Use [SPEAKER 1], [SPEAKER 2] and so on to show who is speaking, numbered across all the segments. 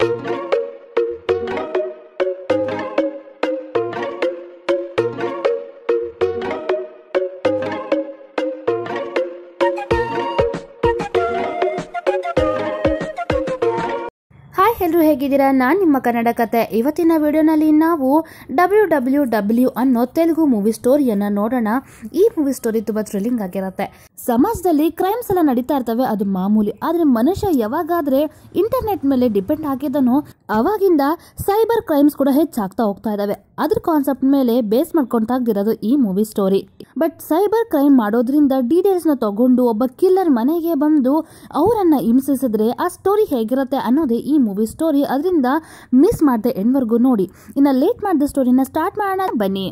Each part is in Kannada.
[SPEAKER 1] ಹಾಯ್ ಎಲ್ಲರೂ ಹೇಗಿದ್ದೀರಾ ನಾನು ನಿಮ್ಮ ಕನ್ನಡ ಕತೆ ಇವತ್ತಿನ ವಿಡಿಯೋನಲ್ಲಿ ನಾವು ಡಬ್ಲ್ಯೂ ಡಬ್ಲ್ಯೂ ಡಬ್ಲ್ಯೂ ಅನ್ನೋ ತೆಲುಗು ಮೂವಿ ಸ್ಟೋರಿಯನ್ನ ನೋಡೋಣ ಈ ಮೂವಿ ಸ್ಟೋರಿ ತುಂಬಾ ಥ್ರಿಲ್ಲಿಂಗ್ ಆಗಿರುತ್ತೆ ಸಮಾಜದಲ್ಲಿ ಕ್ರೈಮ್ಸ್ ಎಲ್ಲ ನಡೀತಾ ಇರ್ತವೆ ಅದು ಮಾಮೂಲಿ ಆದ್ರೆ ಮನುಷ್ಯ ಯಾವಾಗಾದ್ರೆ ಇಂಟರ್ನೆಟ್ ಮೇಲೆ ಡಿಪೆಂಡ್ ಆಗಿದನೋ ಅವಾಗಿಂದ ಸೈಬರ್ ಕ್ರೈಮ್ಸ್ ಕೂಡ ಹೆಚ್ಚಾಗ್ತಾ ಹೋಗ್ತಾ ಇದಾವೆ ಅದ್ರ ಕಾನ್ಸೆಪ್ಟ್ ಮೇಲೆ ಬೇಸ್ ಮಾಡ್ಕೊಂತಾಗ್ದಿರೋದು ಈ movie story but cyber crime ಮಾಡೋದ್ರಿಂದ ಡೀಟೇಲ್ಸ್ ನ ತಗೊಂಡು ಒಬ್ಬ ಕಿಲ್ಲರ್ ಮನೆಗೆ ಬಂದು ಅವರನ್ನ ಹಿಂಸಿಸಿದ್ರೆ ಆ ಸ್ಟೋರಿ ಹೇಗಿರುತ್ತೆ ಅನ್ನೋದೇ ಈ ಮೂವಿ ಸ್ಟೋರಿ ಅದರಿಂದ ಮಿಸ್ ಮಾಡದೆ ಎಂಡ್ವರೆಗೂ ನೋಡಿ ಇನ್ನ ಲೇಟ್ ಮಾಡಿದ ಸ್ಟೋರಿನ ಸ್ಟಾರ್ಟ್ ಮಾಡೋಣ ಬನ್ನಿ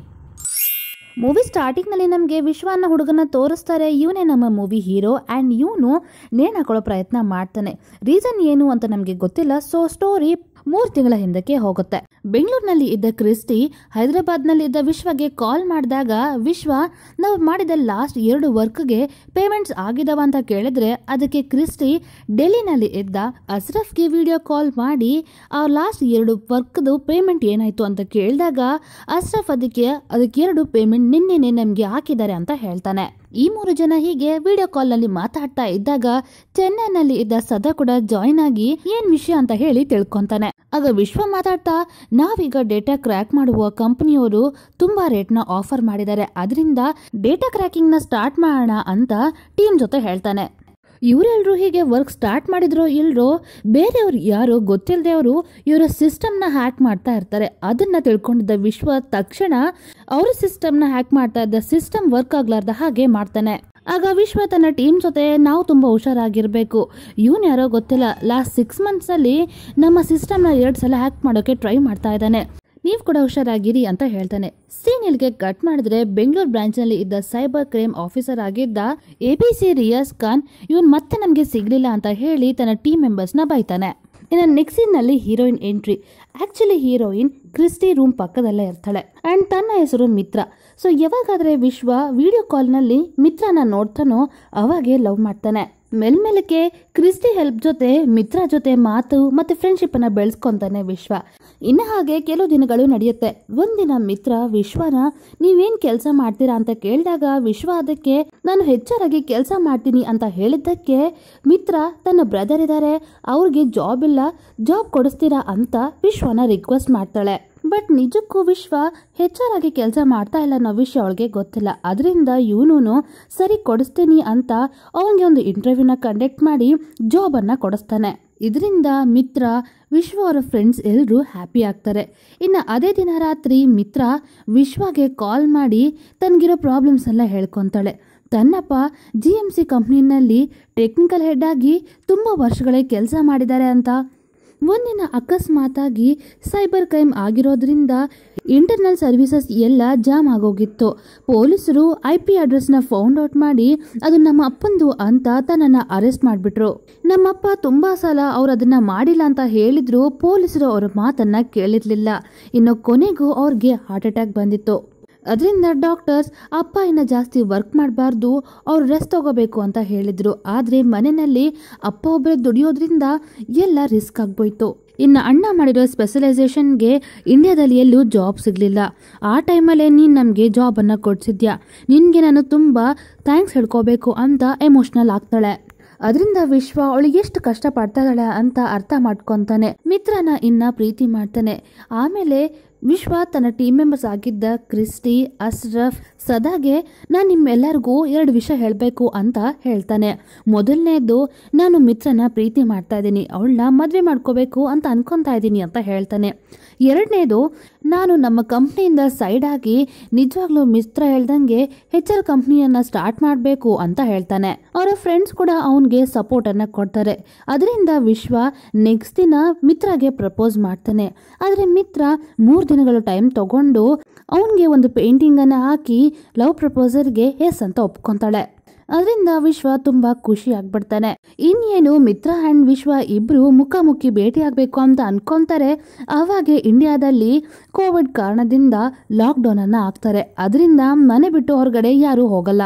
[SPEAKER 1] ಮೂವಿ ಸ್ಟಾರ್ಟಿಂಗ್ನಲ್ಲಿ ನಮಗೆ ವಿಶ್ವ ಅನ್ನೋ ಹುಡುಗನ ತೋರಿಸ್ತಾರೆ ಇವನೇ ನಮ್ಮ ಮೂವಿ ಹೀರೋ ಆ್ಯಂಡ್ ಇವನು ನೇಣು ಹಾಕೊಳ್ಳೋ ಪ್ರಯತ್ನ ಮಾಡ್ತಾನೆ ರೀಸನ್ ಏನು ಅಂತ ನಮಗೆ ಗೊತ್ತಿಲ್ಲ ಸೊ ಸ್ಟೋರಿ ಮೂರು ತಿಂಗಳ ಹಿಂದಕ್ಕೆ ಹೋಗುತ್ತೆ ಬೆಂಗಳೂರಿನಲ್ಲಿ ಇದ್ದ ಕ್ರಿಸ್ಟಿ ಹೈದರಾಬಾದ್ನಲ್ಲಿ ಇದ್ದ ವಿಶ್ವಗೆ ಕಾಲ್ ಮಾಡಿದಾಗ ವಿಶ್ವ ನಾವು ಮಾಡಿದ ಲಾಸ್ಟ್ ಎರಡು ವರ್ಕ್ಗೆ ಪೇಮೆಂಟ್ಸ್ ಆಗಿದಾವ ಅಂತ ಕೇಳಿದ್ರೆ ಅದಕ್ಕೆ ಕ್ರಿಸ್ಟಿ ಡೆಲ್ಲಿನಲ್ಲಿ ಇದ್ದ ಅಸ್ರಫ್ಗೆ ವಿಡಿಯೋ ಕಾಲ್ ಮಾಡಿ ಆ ಲಾಸ್ಟ್ ಎರಡು ವರ್ಕ್ದು ಪೇಮೆಂಟ್ ಏನಾಯ್ತು ಅಂತ ಕೇಳಿದಾಗ ಅಸ್ರಫ್ ಅದಕ್ಕೆ ಅದಕ್ಕೆ ಎರಡು ಪೇಮೆಂಟ್ ನಿನ್ನೆನೆ ನಮಗೆ ಹಾಕಿದ್ದಾರೆ ಅಂತ ಹೇಳ್ತಾನೆ ಈ ಮೂರು ಜನ ಹೀಗೆ ವಿಡಿಯೋ ಕಾಲ್ ನಲ್ಲಿ ಮಾತಾಡ್ತಾ ಇದ್ದಾಗ ಚೆನ್ನೈನಲ್ಲಿ ಇದ್ದ ಸದಾ ಕೂಡ ಜಾಯ್ನ್ ಆಗಿ ಏನ್ ವಿಷಯ ಅಂತ ಹೇಳಿ ತಿಳ್ಕೊಂತಾನೆ ಆಗ ವಿಶ್ವ ಮಾತಾಡ್ತಾ ನಾವೀಗ ಡೇಟಾ ಕ್ರ್ಯಾಕ್ ಮಾಡುವ ಕಂಪನಿಯವರು ತುಂಬಾ ರೇಟ್ ನ ಆಫರ್ ಮಾಡಿದ್ದಾರೆ ಅದರಿಂದ ಡೇಟಾ ಕ್ರ್ಯಾಕಿಂಗ್ ನ ಸ್ಟಾರ್ಟ್ ಮಾಡೋಣ ಅಂತ ಟೀಮ್ ಜೊತೆ ಹೇಳ್ತಾನೆ ಇವರೆಲ್ಲರೂ ಹೀಗೆ ವರ್ಕ್ ಸ್ಟಾರ್ಟ್ ಮಾಡಿದ್ರೋ ಇಲ್ರೋ ಬೇರೆಯವ್ರು ಯಾರೋ ಗೊತ್ತಿಲ್ಲದೆ ಅವರು ಇವರ ಸಿಸ್ಟಮ್ನ ಹ್ಯಾಕ್ ಮಾಡ್ತಾ ಇರ್ತಾರೆ ಅದನ್ನ ತಿಳ್ಕೊಂಡಿದ್ದ ವಿಶ್ವ ತಕ್ಷಣ ಅವರ ಸಿಸ್ಟಮ್ನ ಹ್ಯಾಕ್ ಮಾಡ್ತಾ ಇದ್ದ ಸಿಸ್ಟಮ್ ವರ್ಕ್ ಆಗ್ಲಾರ್ದ ಹಾಗೆ ಮಾಡ್ತಾನೆ ಆಗ ವಿಶ್ವ ತನ್ನ ಟೀಮ್ ಜೊತೆ ನಾವು ತುಂಬಾ ಹುಷಾರಾಗಿರ್ಬೇಕು ಇವನ್ ಯಾರೋ ಗೊತ್ತಿಲ್ಲ ಲಾಸ್ಟ್ ಸಿಕ್ಸ್ ಮಂತ್ಸ್ ಅಲ್ಲಿ ನಮ್ಮ ಸಿಸ್ಟಮ್ನ ಎರಡ್ ಸಲ ಹ್ಯಾಕ್ ಮಾಡೋಕೆ ಟ್ರೈ ಮಾಡ್ತಾ ಇದ್ದಾನೆ ನೀವು ಕೂಡ ಹುಷಾರಾಗಿರಿ ಅಂತ ಹೇಳ್ತಾನೆ ಸೀನಿಯಲ್ಗೆ ಕಟ್ ಮಾಡಿದ್ರೆ ಬೆಂಗಳೂರು ಬ್ರಾಂಚ್ನಲ್ಲಿ ಇದ್ದ ಸೈಬರ್ ಕ್ರೈಮ್ ಆಫೀಸರ್ ಆಗಿದ್ದ A B C Riyas Khan ಇವನ್ ಮತ್ತೆ ನಮಗೆ ಸಿಗ್ಲಿಲ್ಲ ಅಂತ ಹೇಳಿ ತನ್ನ ಟೀಮ್ ಮೆಂಬರ್ಸ್ನ ಬೈತಾನೆ ಇನ್ನು ನೆಕ್ಸ್ಟ್ ನಲ್ಲಿ heroine entry actually heroine Christy room ಪಕ್ಕದಲ್ಲೇ ಇರ್ತಾಳೆ ಅಂಡ್ ತನ್ನ ಹೆಸರು ಮಿತ್ರ ಸೊ ಯಾವಾಗಾದ್ರೆ ವಿಶ್ವ ವಿಡಿಯೋ ಕಾಲ್ನಲ್ಲಿ ಮಿತ್ರನ ನೋಡ್ತಾನೋ ಅವಾಗೆ ಲವ್ ಮಾಡ್ತಾನೆ ಮೆಲ್ಮೆಲಕ್ಕೆ ಕ್ರಿಸ್ಟಿ ಹೆಲ್ಪ್ ಜೊತೆ ಮಿತ್ರ ಜೊತೆ ಮಾತು ಮತ್ತೆ ಫ್ರೆಂಡ್ಶಿಪ್ ಅನ್ನ ಬೆಳೆಸ್ಕೊಂತಾನೆ ವಿಶ್ವ ಇನ್ನ ಹಾಗೆ ಕೆಲವು ದಿನಗಳು ನಡೆಯುತ್ತೆ ಒಂದಿನ ಮಿತ್ರ ವಿಶ್ವನ ನೀವೇನ್ ಕೆಲಸ ಮಾಡ್ತೀರಾ ಅಂತ ಕೇಳಿದಾಗ ವಿಶ್ವ ಅದಕ್ಕೆ ನಾನು ಹೆಚ್ಚಾರಾಗಿ ಕೆಲಸ ಮಾಡ್ತೀನಿ ಅಂತ ಹೇಳಿದ್ದಕ್ಕೆ ಮಿತ್ರ ತನ್ನ ಬ್ರದರ್ ಇದ್ದಾರೆ ಅವ್ರಿಗೆ ಜಾಬ್ ಇಲ್ಲ ಜಾಬ್ ಕೊಡಿಸ್ತೀರಾ ಅಂತ ವಿಶ್ವನ ರಿಕ್ವೆಸ್ಟ್ ಮಾಡ್ತಾಳೆ ಬಟ್ ನಿಜಕ್ಕೂ ವಿಶ್ವ ಹೆಚ್ಚಾರಾಗಿ ಕೆಲಸ ಮಾಡ್ತಾ ಇಲ್ಲ ಅನ್ನೋ ವಿಷಯ ಅವಳಿಗೆ ಗೊತ್ತಿಲ್ಲ ಅದರಿಂದ ಇವನು ಸರಿ ಕೊಡಿಸ್ತೀನಿ ಅಂತ ಅವನಿಗೆ ಒಂದು ಇಂಟರ್ವ್ಯೂನ ಕಂಡಕ್ಟ್ ಮಾಡಿ ಜಾಬನ್ನು ಕೊಡಿಸ್ತಾನೆ ಇದರಿಂದ ಮಿತ್ರ ವಿಶ್ವ ಅವರ ಫ್ರೆಂಡ್ಸ್ ಎಲ್ಲರೂ ಹ್ಯಾಪಿ ಆಗ್ತಾರೆ ಇನ್ನು ಅದೇ ದಿನ ರಾತ್ರಿ ಮಿತ್ರ ವಿಶ್ವಗೆ ಕಾಲ್ ಮಾಡಿ ತನಗಿರೋ ಪ್ರಾಬ್ಲಮ್ಸ್ ಎಲ್ಲ ಹೇಳ್ಕೊತಾಳೆ ತನ್ನಪ್ಪ ಜಿ ಎಮ್ ಸಿ ಕಂಪ್ನಿನಲ್ಲಿ ಟೆಕ್ನಿಕಲ್ ಹೆಡ್ ಆಗಿ ತುಂಬ ವರ್ಷಗಳೇ ಕೆಲಸ ಮಾಡಿದ್ದಾರೆ ಅಂತ ಒಂದಿನ ಅಕಸ್ಮಾತಾಗಿ ಸೈಬರ್ ಕ್ರೈಮ್ ಆಗಿರೋದ್ರಿಂದ ಇಂಟರ್ನಲ್ ಸರ್ವಿಸಸ್ ಎಲ್ಲ ಜಾಮ್ ಆಗೋಗಿತ್ತು ಪೊಲೀಸರು ಐ ಪಿ ಅಡ್ರೆಸ್ನ ಫೌಂಡ್ ಔಟ್ ಮಾಡಿ ಅದು ನಮ್ಮ ಅಪ್ಪಂದು ಅಂತ ತನ್ನನ್ನು ಅರೆಸ್ಟ್ ಮಾಡಿಬಿಟ್ರು ನಮ್ಮಪ್ಪ ತುಂಬಾ ಸಲ ಅವ್ರು ಅದನ್ನ ಮಾಡಿಲ್ಲ ಅಂತ ಹೇಳಿದ್ರು ಪೊಲೀಸರು ಅವ್ರ ಮಾತನ್ನ ಕೇಳಿರ್ಲಿಲ್ಲ ಇನ್ನು ಕೊನೆಗೂ ಅವ್ರಿಗೆ ಹಾರ್ಟ್ ಅಟ್ಯಾಕ್ ಬಂದಿತ್ತು ಅದರಿಂದ ಡಾಕ್ಟರ್ಸ್ ಅಪ್ಪ ಇನ್ನ ಜಾಸ್ತಿ ವರ್ಕ್ ಮಾಡಬಾರ್ದು ಅವ್ರು ರೆಸ್ಟ್ ತಗೋಬೇಕು ಅಂತ ಹೇಳಿದ್ರು ಆದರೆ ಮನೆಯಲ್ಲಿ ಅಪ್ಪ ಒಬ್ಬರೇ ದುಡಿಯೋದ್ರಿಂದ ಎಲ್ಲ ರಿಸ್ಕ್ ಆಗ್ಬೋಯ್ತು ಇನ್ನು ಅಣ್ಣ ಮಾಡಿರೋ ಸ್ಪೆಷಲೈಸೇಷನ್ಗೆ ಇಂಡಿಯಾದಲ್ಲಿ ಎಲ್ಲೂ ಜಾಬ್ ಸಿಗಲಿಲ್ಲ ಆ ಟೈಮಲ್ಲೇ ನೀನು ನಮಗೆ ಜಾಬನ್ನು ಕೊಡ್ಸಿದ್ಯಾ ನಿನಗೆ ನಾನು ತುಂಬ ಥ್ಯಾಂಕ್ಸ್ ಹೇಳ್ಕೋಬೇಕು ಅಂತ ಎಮೋಷ್ನಲ್ ಆಗ್ತಾಳೆ ಅದರಿಂದ ವಿಶ್ವ ಅವಳಿಗೆ ಎಷ್ಟು ಕಷ್ಟ ಪಡ್ತಾ ಇದ್ದಾಳೆ ಅಂತ ಅರ್ಥ ಮಾಡ್ಕೊತಾನೆ ಮಿತ್ರನ ಇನ್ನ ಪ್ರೀತಿ ಮಾಡ್ತಾನೆ ಆಮೇಲೆ ವಿಶ್ವ ತನ್ನ ಟೀಮ್ ಮೆಂಬರ್ಸ್ ಆಗಿದ್ದ ಕ್ರಿಸ್ಟಿ ಅಸ್ರಫ್ ಸದಾಗೆ ನಾನು ನಿಮ್ಮೆಲ್ಲರಿಗೂ ಎರಡು ವಿಷಯ ಹೇಳಬೇಕು ಅಂತ ಹೇಳ್ತಾನೆ ಮೊದಲನೇದು ನಾನು ಮಿತ್ರನ ಪ್ರೀತಿ ಮಾಡ್ತಾ ಇದ್ದೀನಿ ಅವಳನ್ನ ಮದುವೆ ಮಾಡ್ಕೋಬೇಕು ಅಂತ ಅನ್ಕೊತಾ ಇದ್ದೀನಿ ಅಂತ ಹೇಳ್ತಾನೆ ಎರಡನೇದು ನಾನು ನಮ್ಮ ಕಂಪ್ನಿಯಿಂದ ಸೈಡ್ ಆಗಿ ನಿಜವಾಗ್ಲೂ ಮಿತ್ರ ಹೇಳ್ದಂಗೆ ಹೆಚ್ ಆರ್ ಕಂಪ್ನಿಯನ್ನ ಸ್ಟಾರ್ಟ್ ಮಾಡಬೇಕು ಅಂತ ಹೇಳ್ತಾನೆ ಅವರ ಫ್ರೆಂಡ್ಸ್ ಕೂಡ ಅವನಿಗೆ ಸಪೋರ್ಟ್ ಅನ್ನ ಕೊಡ್ತಾರೆ ಅದರಿಂದ ವಿಶ್ವ ನೆಕ್ಸ್ಟ್ ದಿನ ಮಿತ್ರಗೆ ಪ್ರಪೋಸ್ ಮಾಡ್ತಾನೆ ಆದರೆ ಮಿತ್ರ ಮೂರು ದಿನಗಳು ಟೈಮ್ ತಗೊಂಡು ಅವನಿಗೆ ಒಂದು ಪೇಂಟಿಂಗ್ ಅನ್ನ ಹಾಕಿ ಲವ್ ಪ್ರಪೋಸರ್ಗೆ ಎಸ್ ಅಂತ ಒಪ್ಕೊಂತಾಳೆ ಅದರಿಂದ ವಿಶ್ವ ತುಂಬಾ ಖುಷಿ ಆಗ್ಬಿಡ್ತಾನೆ ಇನ್ನೇನು ಮಿತ್ರ ಅಂಡ್ ವಿಶ್ವ ಇಬ್ರು ಮುಖಾಮುಖಿ ಭೇಟಿ ಆಗ್ಬೇಕು ಅಂತ ಅನ್ಕೊಂತಾರೆ ಅವಾಗೆ ಇಂಡಿಯಾದಲ್ಲಿ ಕೋವಿಡ್ ಕಾರಣದಿಂದ ಲಾಕ್ ಡೌನ್ ಅನ್ನ ಹಾಕ್ತಾರೆ ಅದರಿಂದ ಮನೆ ಬಿಟ್ಟು ಹೊರಗಡೆ ಯಾರು ಹೋಗಲ್ಲ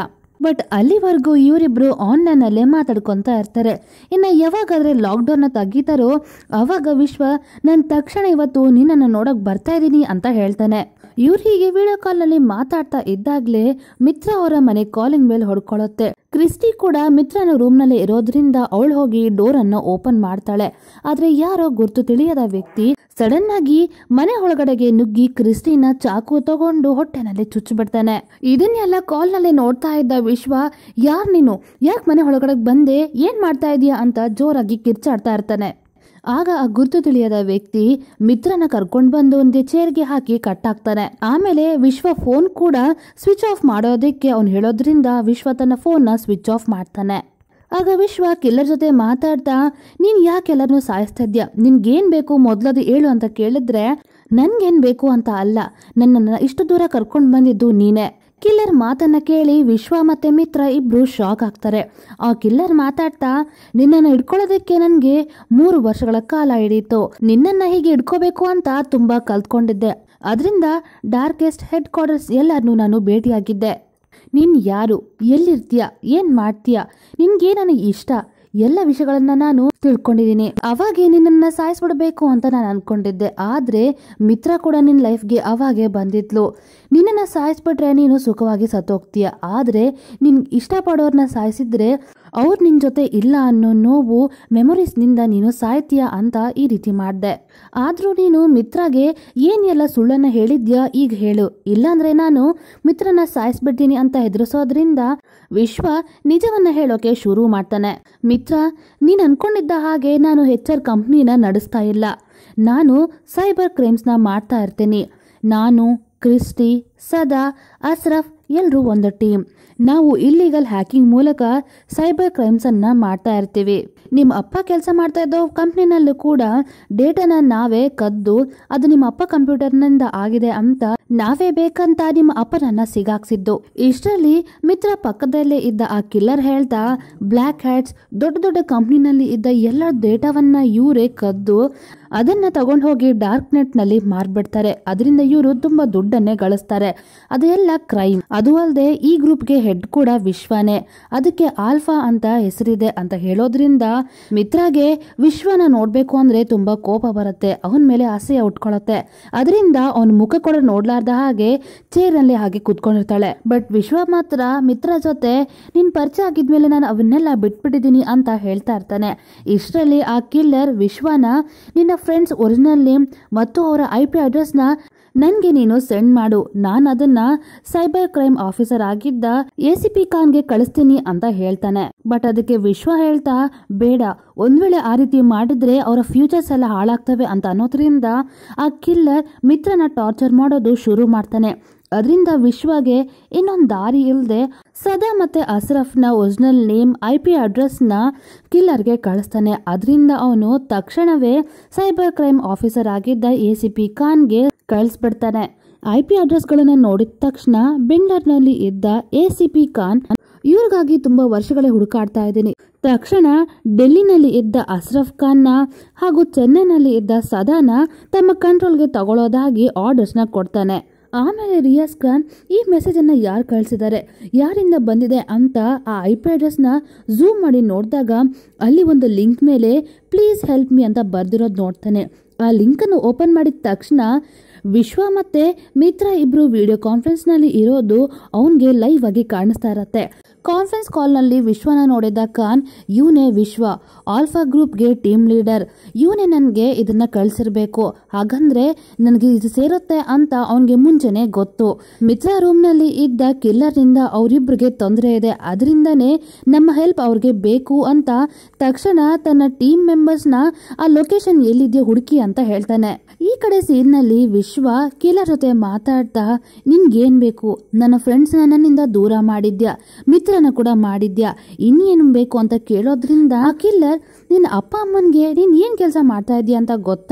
[SPEAKER 1] ಬಟ್ ಅಲ್ಲಿವರೆಗೂ ಇವರಿಬ್ರು ಆನ್ಲೈನ್ ಅಲ್ಲೇ ಮಾತಾಡ್ಕೊಂತ ಇರ್ತಾರೆ ಇನ್ನು ಯಾವಾಗಾದ್ರೆ ಲಾಕ್ಡೌನ್ ತೆಗಿತಾರೋ ಅವಾಗ ವಿಶ್ವ ನಾನು ತಕ್ಷಣ ಇವತ್ತು ನಿನ್ನನ್ನು ನೋಡಕ್ ಬರ್ತಾ ಇದ್ದೀನಿ ಅಂತ ಹೇಳ್ತಾನೆ ಇವ್ರು ಹೀಗೆ ವಿಡಿಯೋ ಕಾಲ್ನಲ್ಲಿ ಮಾತಾಡ್ತಾ ಇದ್ದಾಗ್ಲೇ ಮಿತ್ರ ಅವರ ಮನೆ ಕಾಲಿಂಗ್ ಬೆಲ್ ಹೊಡ್ಕೊಳ್ಳುತ್ತೆ ಕ್ರಿಸ್ಟಿ ಕೂಡ ಮಿತ್ರನ ರೂಮ್ನಲ್ಲಿ ಇರೋದ್ರಿಂದ ಅವಳು ಹೋಗಿ ಡೋರ್ ಅನ್ನು ಓಪನ್ ಮಾಡ್ತಾಳೆ ಆದ್ರೆ ಯಾರೋ ಗುರ್ತು ತಿಳಿಯದ ವ್ಯಕ್ತಿ ಸಡನ್ ಆಗಿ ಮನೆ ಒಳಗಡೆಗೆ ನುಗ್ಗಿ ಕ್ರಿಸ್ಟಿನ ಚಾಕು ತಗೊಂಡು ಹೊಟ್ಟೆನಲ್ಲಿ ಚುಚ್ಚಿಬಿಡ್ತಾನೆ ಇದನ್ನೆಲ್ಲ ಕಾಲ್ನಲ್ಲಿ ನೋಡ್ತಾ ಇದ್ದ ವಿಶ್ವ ಯಾರ್ ನೀನು ಯಾಕೆ ಮನೆ ಒಳಗಡೆ ಬಂದೆ ಏನ್ ಮಾಡ್ತಾ ಇದೀಯಾ ಅಂತ ಜೋರಾಗಿ ಕಿರ್ಚಾಡ್ತಾ ಇರ್ತಾನೆ ಆಗ ಆ ಗುರ್ತು ತಿಳಿಯದ ವ್ಯಕ್ತಿ ಮಿತ್ರನ ಕರ್ಕೊಂಡ್ ಬಂದು ಒಂದು ಚೇರ್ಗೆ ಹಾಕಿ ಕಟ್ಟಾಕ್ತಾನೆ ಆಮೇಲೆ ವಿಶ್ವ ಫೋನ್ ಕೂಡ ಸ್ವಿಚ್ ಆಫ್ ಮಾಡೋದಕ್ಕೆ ಅವ್ನು ಹೇಳೋದ್ರಿಂದ ವಿಶ್ವ ತನ್ನ ಫೋನ್ನ ಸ್ವಿಚ್ ಆಫ್ ಮಾಡ್ತಾನೆ ಆಗ ವಿಶ್ವ ಕಿಲ್ಲರ್ ಜೊತೆ ಮಾತಾಡ್ತಾ ನೀನ್ ಯಾಕೆ ಎಲ್ಲರನ್ನೂ ಸಾಯಿಸ್ತಾ ಇದ್ಯಾ ನಿನ್ಗೇನ್ ಬೇಕು ಮೊದ್ಲದು ಹೇಳು ಅಂತ ಕೇಳಿದ್ರೆ ನನ್ಗೇನ್ ಬೇಕು ಅಂತ ಅಲ್ಲ ನನ್ನನ್ನ ಇಷ್ಟು ದೂರ ಕರ್ಕೊಂಡ್ ಬಂದಿದ್ದು ನೀನೇ ಕಿಲ್ಲರ್ ಮಾತನ್ನ ಕೇಳಿ ವಿಶ್ವ ಮತ್ತೆ ಮಿತ್ರ ಇಬ್ರು ಶಾಕ್ ಆಗ್ತಾರೆ ಆ ಕಿಲ್ಲರ್ ಮಾತಾಡ್ತಾ ನಿನ್ನನ್ನು ಹಿಡ್ಕೊಳ್ಳೋದಕ್ಕೆ ನನ್ಗೆ ಮೂರು ವರ್ಷಗಳ ಕಾಲ ಹಿಡೀತು ನಿನ್ನನ್ನ ಹೀಗೆ ಹಿಡ್ಕೋಬೇಕು ಅಂತ ತುಂಬಾ ಕಲ್ತ್ಕೊಂಡಿದ್ದೆ ಅದರಿಂದ ಡಾರ್ಕೆಸ್ಟ್ ಹೆಡ್ ಕ್ವಾರ್ಟರ್ಸ್ ಎಲ್ಲರನ್ನೂ ನಾನು ಭೇಟಿಯಾಗಿದ್ದೆ ನೀನ್ ಯಾರು ಎಲ್ಲಿರ್ತೀಯ ಏನ್ ಮಾಡ್ತೀಯ ನಿನ್ಗೆ ನನಗೆ ಇಷ್ಟ ಎಲ್ಲ ವಿಷಯಗಳನ್ನ ನಾನು ತಿಳ್ಕೊಂಡಿದ್ದೀನಿ ಅವಾಗೆ ನಿನ್ನನ್ನ ಸಾಯಿಸ್ಬಿಡ್ಬೇಕು ಅಂತ ನಾನು ಅನ್ಕೊಂಡಿದ್ದೆ ಆದ್ರೆ ಮಿತ್ರ ಕೂಡ ನಿನ್ನ ಲೈಫ್ಗೆ ಅವಾಗೆ ಬಂದಿದ್ಲು ನಿನ್ನನ್ನ ಸಾಯಿಸ್ಬಿಟ್ರೆ ನೀನು ಸುಖವಾಗಿ ಸತ್ತೋಗ್ತೀಯ ಆದ್ರೆ ನಿನ್ ಇಷ್ಟಪಡೋರ್ನ ಸಾಯಿಸಿದ್ರೆ ಅವ್ರು ನಿನ್ ಜೊತೆ ಇಲ್ಲ ಅನ್ನೋ ನೋವು ಮೆಮೊರೀಸ್ನಿಂದ ನೀನು ಸಾಯ್ತೀಯ ಅಂತ ಈ ರೀತಿ ಮಾಡ್ದೆ ಆದ್ರೂ ನೀನು ಮಿತ್ರಗೆ ಏನ್ ಎಲ್ಲ ಸುಳ್ಳನ್ನ ಹೇಳಿದ್ಯಾ ಈಗ ಹೇಳು ಇಲ್ಲಾಂದ್ರೆ ನಾನು ಮಿತ್ರನ ಸಾಯಿಸ್ಬಿಡ್ತೀನಿ ಅಂತ ಹೆದರಿಸೋದ್ರಿಂದ ವಿಶ್ವ ನಿಜವನ್ನ ಹೇಳೋಕೆ ಶುರು ಮಾಡ್ತಾನೆ ಮಿತ್ರ ನೀನ್ ಅನ್ಕೊಂಡಿದ್ದ ಹಾಗೆ ನಾನು ಹೆಚ್ ಆರ್ ಕಂಪ್ನಿನ ನಡೆಸ್ತಾ ಇಲ್ಲ ನಾನು ಸೈಬರ್ ಕ್ರೈಮ್ಸ್ನ ಮಾಡ್ತಾ ಇರ್ತೀನಿ ನಾನು ಕ್ರಿಸ್ಟಿ ಸದಾ ಅಸ್ರಫ್ ಎಲ್ಲರೂ ಒಂದು ಟೀಮ್ ನಾವು ಇಲ್ಲಿಗಲ್ ಹ್ಯಾಕಿಂಗ್ ಮೂಲಕ ಸೈಬರ್ ಕ್ರೈಮ್ಸ್ ಅನ್ನ ಮಾಡ್ತಾ ಇರ್ತೀವಿ ನಿಮ್ಮ ಅಪ್ಪ ಕೆಲಸ ಮಾಡ್ತಾ ಇದ್ದೋ ಕಂಪ್ನಿನಲ್ಲೂ ಕೂಡ ಡೇಟಾನ ನಾವೇ ಕದ್ದು ಅದು ನಿಮ್ಮ ಅಪ್ಪ ಕಂಪ್ಯೂಟರ್ನಿಂದ ಆಗಿದೆ ಅಂತ ನಾವೇ ಬೇಕಂತ ನಿಮ್ಮ ಅಪ್ಪನನ್ನ ಸಿಗಾಕ್ಸಿದ್ದು ಇಷ್ಟರಲ್ಲಿ ಮಿತ್ರ ಪಕ್ಕದಲ್ಲೇ ಇದ್ದ ಆ ಕಿಲ್ಲರ್ ಹೇಳ್ತಾ ಬ್ಲ್ಯಾಕ್ ಹ್ಯಾಟ್ಸ್ ದೊಡ್ಡ ದೊಡ್ಡ ಕಂಪ್ನಿನಲ್ಲಿ ಇದ್ದ ಎಲ್ಲ ಡೇಟಾವನ್ನ ಇವರೇ ಕದ್ದು ಅದನ್ನ ತಗೊಂಡು ಹೋಗಿ ಡಾರ್ಕ್ ನೆಟ್ ನಲ್ಲಿ ಮಾರ್ಬಿಡ್ತಾರೆ ಅದರಿಂದ ಇವರು ತುಂಬಾ ದುಡ್ಡನ್ನೇ ಗಳಿಸ್ತಾರೆ ಅದೆಲ್ಲ ಕ್ರೈಮ್ ಅದು ಅಲ್ಲದೆ ಈ ಗ್ರೂಪ್ಗೆ ಹೆಡ್ ಕೂಡ ವಿಶ್ವನೇ ಅದಕ್ಕೆ ಆಲ್ಫಾ ಅಂತ ಹೆಸರಿದೆ ಅಂತ ಹೇಳೋದ್ರಿಂದ ಮಿತ್ರಾಗೆ ವಿಶ್ವನ ನೋಡ್ಬೇಕು ಅಂದ್ರೆ ತುಂಬಾ ಕೋಪ ಬರುತ್ತೆ ಅವನ ಮೇಲೆ ಅಸಹ್ಯ ಉಟ್ಕೊಳತ್ತೆ ಅದರಿಂದ ಅವನ ಮುಖ ಕೂಡ ನೋಡ್ಲಾರ್ದ ಹಾಗೆ ಚೇರ್ ನಲ್ಲಿ ಹಾಗೆ ಕುತ್ಕೊಂಡಿರ್ತಾಳೆ ಬಟ್ ವಿಶ್ವ ಮಾತ್ರ ಮಿತ್ರ ಜೊತೆ ನಿನ್ ಪರಿಚಯ ಆಗಿದ್ಮೇಲೆ ನಾನು ಅವನ್ನೆಲ್ಲ ಬಿಟ್ಬಿಟ್ಟಿದ್ದೀನಿ ಅಂತ ಹೇಳ್ತಾ ಇರ್ತಾನೆ ಇಷ್ಟರಲ್ಲಿ ಆ ಕಿಲ್ಲರ್ ವಿಶ್ವನ ನಿನ್ನ ಫ್ರೆಂಡ್ಸ್ ಒರಿಜಿನಲ್ ನೇಮ್ ಮತ್ತು ಅವರ ಐ ಪಿ ಅಡ್ರೆಸ್ನ ನನ್ಗೆ ನೀನು ಸೆಂಡ್ ಮಾಡು ನಾನು ಅದನ್ನ ಸೈಬರ್ ಕ್ರೈಮ್ ಆಫೀಸರ್ ಆಗಿದ್ದ ಎ ಸಿ ಪಿ ಖಾನ್ಗೆ ಕಳಿಸ್ತೀನಿ ಅಂತ ಹೇಳ್ತಾನೆ ಬಟ್ ಅದಕ್ಕೆ ವಿಶ್ವ ಹೇಳ್ತಾ ಬೇಡ ಒಂದ್ ವೇಳೆ ಆ ರೀತಿ ಮಾಡಿದ್ರೆ ಅವರ ಫ್ಯೂಚರ್ಸ್ ಎಲ್ಲ ಹಾಳಾಗ್ತವೆ ಅಂತ ಅನ್ನೋದ್ರಿಂದ ಆ ಕಿಲ್ಲರ್ ಮಿತ್ರನ ಟಾರ್ಚರ್ ಮಾಡೋದು ಶುರು ಮಾಡ್ತಾನೆ ಅದರಿಂದ ವಿಶ್ವಗೆ ಇನ್ನೊಂದು ದಾರಿ ಇಲ್ಲದೆ ಸದಾ ಮತ್ತೆ ಅಸ್ರಫ್ನ ಒರಿಜಿನಲ್ ನೇಮ್ ಐ ಪಿ ಅಡ್ರೆಸ್ನ ಕಿಲ್ಲರ್ಗೆ ಕಳಿಸ್ತಾನೆ ಅದರಿಂದ ಅವನು ತಕ್ಷಣವೇ ಸೈಬರ್ ಕ್ರೈಮ್ ಆಫೀಸರ್ ಆಗಿದ್ದ ಎ ಸಿ ಪಿ ಖಾನ್ಗೆ ಕಳಿಸ್ಬಿಡ್ತಾನೆ ಐ ಪಿ ಅಡ್ರೆಸ್ಗಳನ್ನ ನೋಡಿದ ತಕ್ಷಣ ಬೆಂಗಳೂರಿನಲ್ಲಿ ಇದ್ದ ಎ ಸಿ ಪಿ ಖಾನ್ ಇವ್ರಿಗಾಗಿ ತುಂಬಾ ವರ್ಷಗಳೇ ಹುಡುಕಾಡ್ತಾ ಇದ್ದೀನಿ ತಕ್ಷಣ ಡೆಲ್ಲಿನಲ್ಲಿ ಇದ್ದ ಅಸ್ರಫ್ ಖಾನ್ನ ಹಾಗೂ ಚೆನ್ನೈನಲ್ಲಿ ಇದ್ದ ಸದಾನ ತಮ್ಮ ಕಂಟ್ರೋಲ್ಗೆ ತಗೊಳ್ಳೋದಾಗಿ ಆರ್ಡರ್ಸ್ನ ಕೊಡ್ತಾನೆ ಆಮೇಲೆ ರಿಯಾಸ್ ಖಾನ್ ಈ ಮೆಸೇಜ್ ಅನ್ನ ಯಾರು ಕಳಿಸಿದ್ದಾರೆ ಯಾರಿಂದ ಬಂದಿದೆ ಅಂತ ಆ ಐ ಪಿ ಅಡ್ರೆಸ್ನ ಝೂಮ್ ಮಾಡಿ ನೋಡಿದಾಗ ಅಲ್ಲಿ ಒಂದು ಲಿಂಕ್ ಮೇಲೆ ಪ್ಲೀಸ್ ಹೆಲ್ಪ್ ಮಿ ಅಂತ ಬರ್ದಿರೋದು ನೋಡ್ತಾನೆ ಆ ಲಿಂಕನ್ನು ಓಪನ್ ಮಾಡಿದ ತಕ್ಷಣ ವಿಶ್ವ ಮತ್ತೆ ಮಿತ್ರ ಇಬ್ರು ವಿಡಿಯೋ ಕಾನ್ಫರೆನ್ಸ್ ನಲ್ಲಿ ಇರೋದು ಅವನ್ಗೆ ಲೈವ್ ಆಗಿ ಕಾಣಿಸ್ತಾ ಇರತ್ತೆ ಕಾನ್ಫರೆನ್ಸ್ ಕಾಲ್ನಲ್ಲಿ ವಿಶ್ವನ ನೋಡಿದ ಖಾನ್ ಇವನೇ ವಿಶ್ವ ಆಲ್ಫಾ ಗ್ರೂಪ್ಗೆ ಟೀಮ್ ಲೀಡರ್ ಇವನೇ ನನಗೆ ಇದನ್ನ ಕಳ್ಸಿರ್ಬೇಕು ಹಾಗಂದ್ರೆ ನನಗೆ ಇದು ಸೇರುತ್ತೆ ಅಂತ ಅವನಿಗೆ ಮುಂಚೆನೆ ಗೊತ್ತು ಮಿತ್ರ ರೂಮ್ನಲ್ಲಿ ಇದ್ದ ಕಿಲ್ಲರ್ನಿಂದ ಅವರಿಬ್ರಿಗೆ ತೊಂದರೆ ಇದೆ ಅದರಿಂದನೇ ನಮ್ಮ ಹೆಲ್ಪ್ ಅವ್ರಿಗೆ ಬೇಕು ಅಂತ ತಕ್ಷಣ ತನ್ನ ಟೀಮ್ ಮೆಂಬರ್ಸ್ನ ಆ ಲೊಕೇಶನ್ ಎಲ್ಲಿದೆಯೋ ಹುಡುಕಿ ಅಂತ ಹೇಳ್ತಾನೆ ಈ ಕಡೆ ಸೀನ್ನಲ್ಲಿ ವಿಶ್ವ ಕಿಲ್ಲರ್ ಜೊತೆ ಮಾತಾಡ್ತಾ ನಿನ್ಗೇನ್ ಬೇಕು ನನ್ನ ಫ್ರೆಂಡ್ಸ್ನ ನನ್ನಿಂದ ದೂರ ಮಾಡಿದ್ಯಾ ಮಿತ್ರನ ಕೂಡ ಮಾಡಿದ್ಯಾ ಇನ್ನೇನು ಬೇಕು ಅಂತ ಕೇಳೋದ್ರಿಂದ ಆ ಕಿಲ್ಲರ್ ನಿನ್ನ ಅಪ್ಪ ಅಮ್ಮನ್ಗೆ ನೀನ್ ಏನ್ ಕೆಲಸ ಮಾಡ್ತಾ ಇದೀಯ ಅಂತ ಗೊತ್ತಾ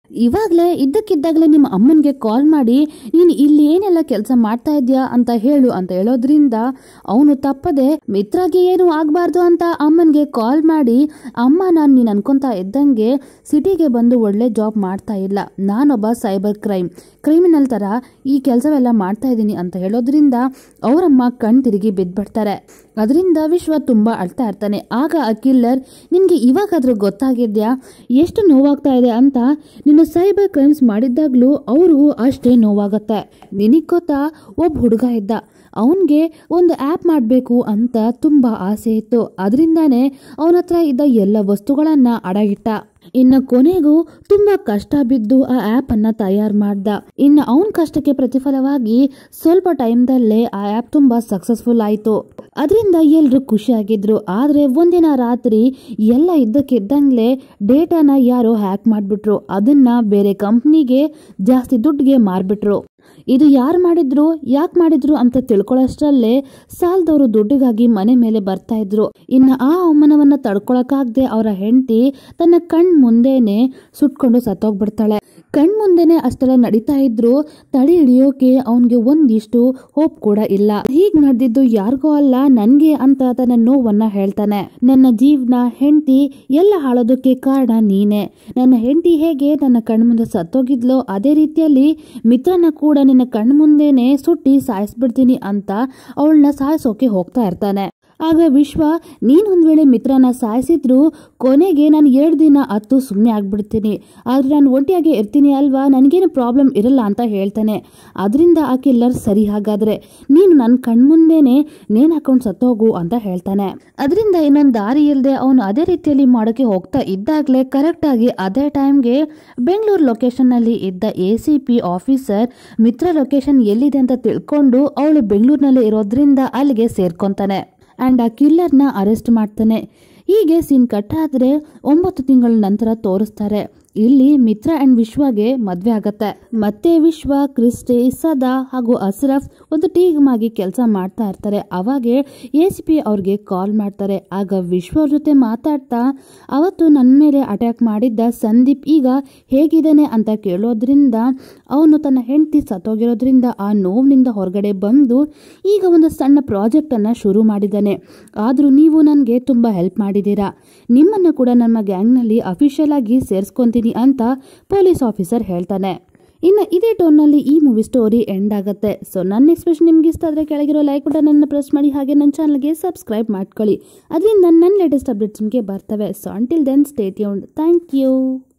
[SPEAKER 1] ಇವಾಗಲೇ ಇದ್ದಕ್ಕಿದ್ದಾಗಲೇ ನಿಮ್ಮ ಅಮ್ಮನಿಗೆ ಕಾಲ್ ಮಾಡಿ ನೀನು ಇಲ್ಲಿ ಏನೆಲ್ಲ ಕೆಲಸ ಮಾಡ್ತಾ ಇದೆಯಾ ಅಂತ ಹೇಳು ಅಂತ ಹೇಳೋದ್ರಿಂದ ಅವನು ತಪ್ಪದೆ ಮಿತ್ರಾಗೆ ಏನು ಆಗಬಾರ್ದು ಅಂತ ಅಮ್ಮನಿಗೆ ಕಾಲ್ ಮಾಡಿ ಅಮ್ಮ ನಾನು ನೀನು ಅನ್ಕೊಂತಾ ಇದ್ದಂಗೆ ಸಿಟಿಗೆ ಬಂದು ಒಳ್ಳೆ ಜಾಬ್ ಮಾಡ್ತಾ ಇಲ್ಲ ನಾನೊಬ್ಬ ಸೈಬರ್ ಕ್ರೈಮ್ ಕ್ರಿಮಿನಲ್ ಥರ ಈ ಕೆಲಸವೆಲ್ಲ ಮಾಡ್ತಾ ಇದ್ದೀನಿ ಅಂತ ಹೇಳೋದ್ರಿಂದ ಅವರಮ್ಮ ಕಣ್ ತಿರುಗಿ ಬಿದ್ದ್ಬಿಡ್ತಾರೆ ಅದರಿಂದ ವಿಶ್ವ ತುಂಬ ಅಳ್ತಾ ಇರ್ತಾನೆ ಆಗ ಆ ಕಿಲ್ಲರ್ ನಿನಗೆ ಇವಾಗಾದ್ರೂ ಗೊತ್ತಾಗಿದ್ಯಾ ಎಷ್ಟು ನೋವಾಗ್ತಾ ಇದೆ ಅಂತ ನೀನು ಸೈಬರ್ ಕ್ರೈಮ್ಸ್ ಮಾಡಿದ್ದಾಗಲೂ ಅವ್ರಿಗೂ ಅಷ್ಟೇ ನೋವಾಗತ್ತೆ ನಿನಗೆ ಗೊತ್ತಾ ಒಬ್ಬ ಹುಡುಗ ಇದ್ದ ಅವನಿಗೆ ಒಂದು ಆ್ಯಪ್ ಮಾಡಬೇಕು ಅಂತ ತುಂಬ ಆಸೆ ಇತ್ತು ಅದರಿಂದಾನೇ ಅವನ ಹತ್ರ ಇದ್ದ ಎಲ್ಲ ವಸ್ತುಗಳನ್ನ ಅಡಗಿಟ್ಟ ಇನ್ನು ಕೊನೆಗೂ ತುಂಬಾ ಕಷ್ಟ ಬಿದ್ದು ಆ ಆ್ಯಪ್ ಅನ್ನ ತಯಾರು ಮಾಡ್ದ ಇನ್ನು ಅವನ ಕಷ್ಟಕ್ಕೆ ಪ್ರತಿಫಲವಾಗಿ ಸ್ವಲ್ಪ ಟೈಮ್ದಲ್ಲೇ ಆ ಆ್ಯಪ್ ತುಂಬಾ ಸಕ್ಸಸ್ಫುಲ್ ಆಯಿತು ಅದರಿಂದ ಎಲ್ರು ಖುಷಿಯಾಗಿದ್ರು ಆದ್ರೆ ಒಂದಿನ ರಾತ್ರಿ ಎಲ್ಲ ಇದ್ದಕ್ಕಿದ್ದಂಗ್ಲೆ ಡೇಟಾನ ಯಾರೋ ಹ್ಯಾಕ್ ಮಾಡಿಬಿಟ್ರು ಅದನ್ನ ಬೇರೆ ಕಂಪ್ನಿಗೆ ಜಾಸ್ತಿ ದುಡ್ಡಿಗೆ ಮಾರ್ಬಿಟ್ರು ಇದು ಯಾರು ಮಾಡಿದ್ರು ಯಾಕೆ ಮಾಡಿದ್ರು ಅಂತ ತಿಳ್ಕೊಳ್ಳೋಷ್ಟರಲ್ಲೇ ಸಾಲದವರು ದುಡ್ಡಿಗಾಗಿ ಮನೆ ಮೇಲೆ ಬರ್ತಾ ಇದ್ರು ಇನ್ನು ಆ ಅವಮಾನವನ್ನ ತಡ್ಕೊಳಕ್ಕಾಗದೆ ಅವರ ಹೆಂಡತಿ ತನ್ನ ಕಣ್ ಮುಂದೆನೆ ಸುಟ್ಕೊಂಡು ಸತ್ತೋಗ್ಬಿಡ್ತಾಳೆ ಕಣ್ ಮುಂದೆನೆ ಅಷ್ಟೆಲ್ಲ ನಡೀತಾ ಇದ್ರು ತಡೆ ಹಿಡಿಯೋಕೆ ಅವನ್ಗೆ ಒಂದಿಷ್ಟು ಹೋಪ್ ಕೂಡ ಇಲ್ಲ ಹೀಗ್ ನಡೆದಿದ್ದು ಯಾರಿಗೋ ಅಲ್ಲ ನನ್ಗೆ ಅಂತ ತನ್ನ ನೋವನ್ನ ಹೇಳ್ತಾನೆ ನನ್ನ ಜೀವನ ಹೆಂಡತಿ ಎಲ್ಲ ಹಾಳೋದಕ್ಕೆ ಕಾರಣ ನೀನೆ ನನ್ನ ಹೆಂಡತಿ ಹೇಗೆ ನನ್ನ ಕಣ್ಮುಂದೆ ಸತ್ತೋಗಿದ್ಲೋ ಅದೇ ರೀತಿಯಲ್ಲಿ ಮಿತ್ರನ ಕೂಡ ನಿನ್ನ ಕಣ್ಮುಂದೆನೆ ಸುಟ್ಟಿ ಸಾಯಿಸ್ಬಿಡ್ತೀನಿ ಅಂತ ಅವಳನ್ನ ಸಾಯಿಸೋಕೆ ಹೋಗ್ತಾ ಇರ್ತಾನೆ ಆಗ ವಿಶ್ವ ನೀನ್ ಒಂದ್ ವೇಳೆ ಮಿತ್ರನ ಸಾಯಿಸಿದ್ರು ಕೊನೆಗೆ ನಾನು ಎರಡು ದಿನ ಹತ್ತು ಸುಮ್ಮನೆ ಆಗ್ಬಿಡ್ತೀನಿ ಆದ್ರೆ ನಾನು ಒಂಟಿಯಾಗಿ ಇರ್ತೀನಿ ಅಲ್ವಾ ನನಗೇನು ಪ್ರಾಬ್ಲಮ್ ಇರಲ್ಲ ಅಂತ ಹೇಳ್ತಾನೆ ಅದರಿಂದ ಆ ಕಿಲ್ಲರ್ ಸರಿ ಹಾಗಾದ್ರೆ ನೀನು ನನ್ನ ಕಣ್ಮುಂದೆನೆ ನೇಣು ಹಾಕೊಂಡು ಸತ್ತೋಗು ಅಂತ ಹೇಳ್ತಾನೆ ಅದರಿಂದ ಇನ್ನೊಂದು ದಾರಿ ಇಲ್ಲದೆ ಅವನು ಅದೇ ರೀತಿಯಲ್ಲಿ ಮಾಡೋಕೆ ಹೋಗ್ತಾ ಇದ್ದಾಗಲೇ ಕರೆಕ್ಟಾಗಿ ಅದೇ ಟೈಮ್ಗೆ ಬೆಂಗಳೂರು ಲೊಕೇಶನ್ನಲ್ಲಿ ಇದ್ದ A C P officer Mitra location ಎಲ್ಲಿದೆ ಅಂತ ತಿಳ್ಕೊಂಡು ಅವಳು ಬೆಂಗಳೂರಿನಲ್ಲಿ ಇರೋದ್ರಿಂದ ಅಲ್ಲಿಗೆ ಸೇರ್ಕೊಂತಾನೆ ಆ್ಯಂಡ್ ಆ ಕಿಲ್ಲರ್ನ ಅರೆಸ್ಟ್ ಮಾಡ್ತಾನೆ ಹೀಗೆ ಸೀನ್ ಕಟ್ ಆದರೆ ಒಂಬತ್ತು ತಿಂಗಳ ನಂತರ ತೋರಿಸ್ತಾರೆ ಇಲ್ಲಿ ಮಿತ್ರ ಅಂಡ್ ವಿಶ್ವಗೆ ಮದ್ವೆ ಆಗತ್ತೆ ಮತ್ತೆ ವಿಶ್ವ ಕ್ರಿಸ್ಟಿ ಸದಾ ಹಾಗೂ ಅಸ್ರಫ್ ಒಂದು ಟೀಮ್ ಆಗಿ ಕೆಲಸ ಮಾಡ್ತಾ ಇರ್ತಾರೆ ಅವಾಗೆ ಎ ಸಿ ಪಿ ಅವ್ರಿಗೆ ಕಾಲ್ ಮಾಡ್ತಾರೆ ಆಗ ವಿಶ್ವ ಅವ್ರ ಜೊತೆ ಮಾತಾಡ್ತಾ ಅವತ್ತು ನನ್ನ ಮೇಲೆ ಅಟ್ಯಾಕ್ ಮಾಡಿದ್ದ ಸಂದೀಪ್ ಈಗ ಹೇಗಿದ್ದಾನೆ ಅಂತ ಕೇಳೋದ್ರಿಂದ ಅವನು ತನ್ನ ಹೆಂಡತಿ ಸತ್ತೋಗಿರೋದ್ರಿಂದ ಆ ನೋವಿನಿಂದ ಹೊರಗಡೆ ಬಂದು ಈಗ ಒಂದು ಸಣ್ಣ ಪ್ರಾಜೆಕ್ಟ್ ಅನ್ನ ಶುರು ಮಾಡಿದ್ದಾನೆ ಆದ್ರೂ ನೀವು ನನಗೆ ತುಂಬಾ ಹೆಲ್ಪ್ ಮಾಡಿದ್ದೀರಾ ನಿಮ್ಮನ್ನ ಕೂಡ ನಮ್ಮ ಗ್ಯಾಂಗ್ನಲ್ಲಿ ಅಫಿಷಿಯಲ್ ಆಗಿ ಸೇರಿಸ್ಕೊಂತೀನಿ ಅಂತ ಪೊಲೀಸ್ ಆಫೀಸರ್ ಹೇಳ್ತಾನೆ ಇನ್ನು ಇದೇ ಟೋನ್ನಲ್ಲಿ ಈ ಮೂವಿ ಸ್ಟೋರಿ ಎಂಡ್ ಆಗುತ್ತೆ ಸೊ ನನ್ನ ಎಕ್ಸ್ಪ್ರೆಷನ್ ನಿಮ್ಗೆ ಇಷ್ಟ ಆದರೆ ಕೆಳಗಿರೋ ಲೈಕ್ ಬಟನ್ ಪ್ರೆಸ್ ಮಾಡಿ ಹಾಗೆ ನನ್ನ ಚಾನಲ್ಗೆ ಸಬ್ಸ್ಕ್ರೈಬ್ ಮಾಡ್ಕೊಳ್ಳಿ ಅದರಿಂದ ನನ್ನ ಲೇಟೆಸ್ಟ್ ಅಪ್ಡೇಟ್ಸ್ ನಿಮಗೆ ಬರ್ತವೆ ಸೊ ಅಂಟಿಲ್ ದೆನ್ ಸ್ಟೇಟ್ ಯೂನ್ ಥ್ಯಾಂಕ್ ಯು